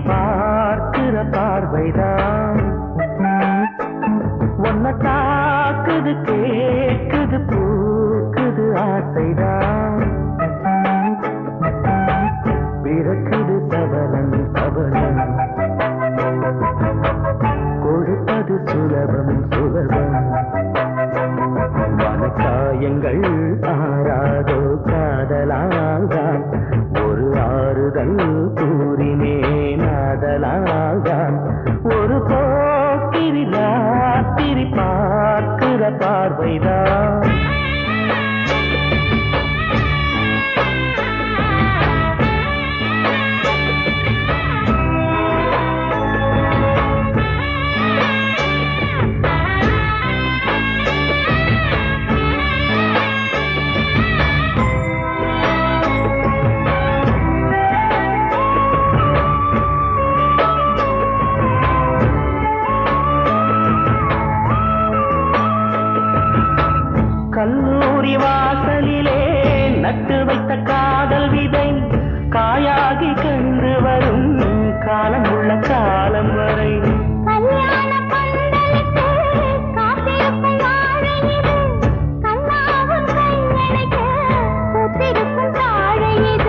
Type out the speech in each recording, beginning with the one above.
பார்க்கிற பார்வைதான் ஒன்ன தாக்குது கேக்குது பூக்குது ஆசைதான் பிறக்குது சபலம் சபலம் கொடுப்பது சுலபம் சுலபம் மனக்காயங்கள் ஆறாதோ காதலால்தான் ஒரு ஆறுதல் கூறினேன் ஆதலால்தான் ஒரு போக்கிரி ராத்திரி பார்க்கிற பார்வைதான் கல்லூரி வாசலிலே நட்டு வைத்த காதல் விதை காயாகி கண்டு வரும் காலம் உள்ள காலம் வரை கல்யாண பந்தலுக்கு காத்திருக்கும் வாழை இது கண்ணாவும் கையணைக்க பூத்திருக்கும் தாழை இது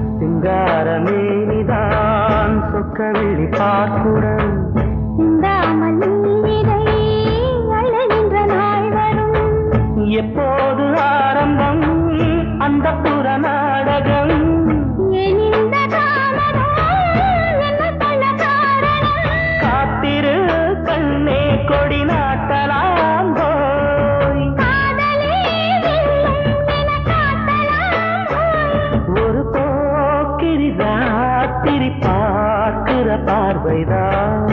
சிங்காரமேனிதான் சொக்கவிழி பார்க்குடன் சிந்தாமல் நீரை அழுகின்ற நாள் வரும் எப்போது ஆரம்பம் அந்த புற நாடகம் ஏன் இந்த தாமதம் என்ன சொல்ல காரணம் காத்திரு கண்ணே கொடி நாட்டலாம் போய் காதலே வெல்லும் என காட்டலாம் ஒரு போக்கிரி ராத்திரி பார்க்கிற பார்வைதான்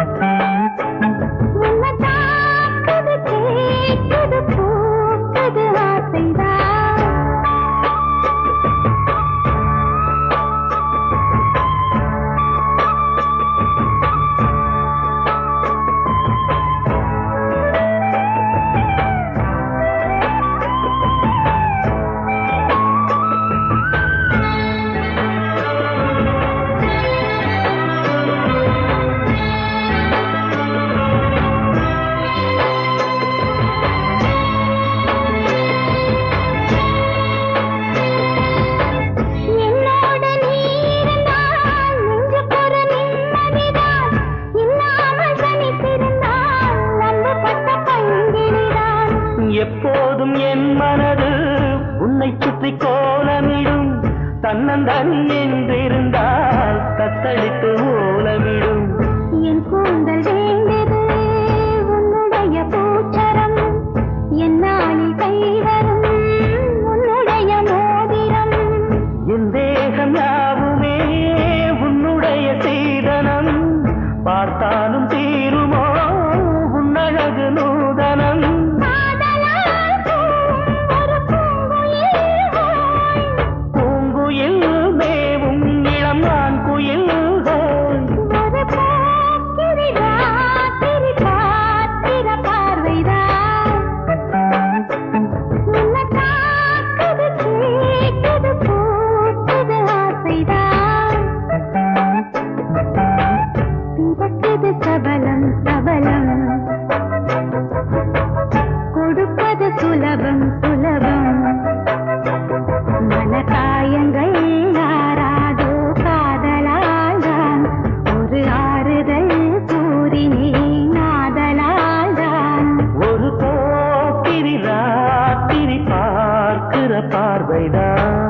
உன்னை தாக்குது கேட்குது பூக்குது ஆசைதான் என்னோடு நீ இருந்தால் நெஞ்சுக்கொரு நிம்மதிதான் இல்லாமல் தனித்திருந்தால் நம்பப்பட்ட பங்கிலிதான் எப்போதும் என் மனது உன்னை சுற்றி கோலமிடும் தன்னந்தனி என்றிருந்தால் தத்தளித்து ஓலமிடும் என் கூந்தல் வேண்டது உன்னுடைய பூச்சரம் என்னாலில் கை வரும் உன்னுடைய மோதிரம் என் தேகம் யாவுமே உன்னுடைய சீதனம் பார்த்தாலும் தீருமோ உன்னழகு நூதனம் காதலால் பூவும் ஒரு பூங்குயில் போய் பூங்குயில் மேவும் இளம் நான் குயில் ஒரு போக்கிரி ராத்திரி பார்த்திர பார்வைதான் உன்னை தாக்குது கேட்குது பூக்குது ஆசைதான் பிறக்குது சபலம் சபலம் கொடுப்பது சுலபம் சுலபம் மனக்காயங்கள் ஆறாதோ காதலால் தான் ஒரு ஆறுதல் கூறினேன் ஆதலால் தான் ஒரு போக்கிரி ராத்திரி பார்க்கிற பார்வைதான்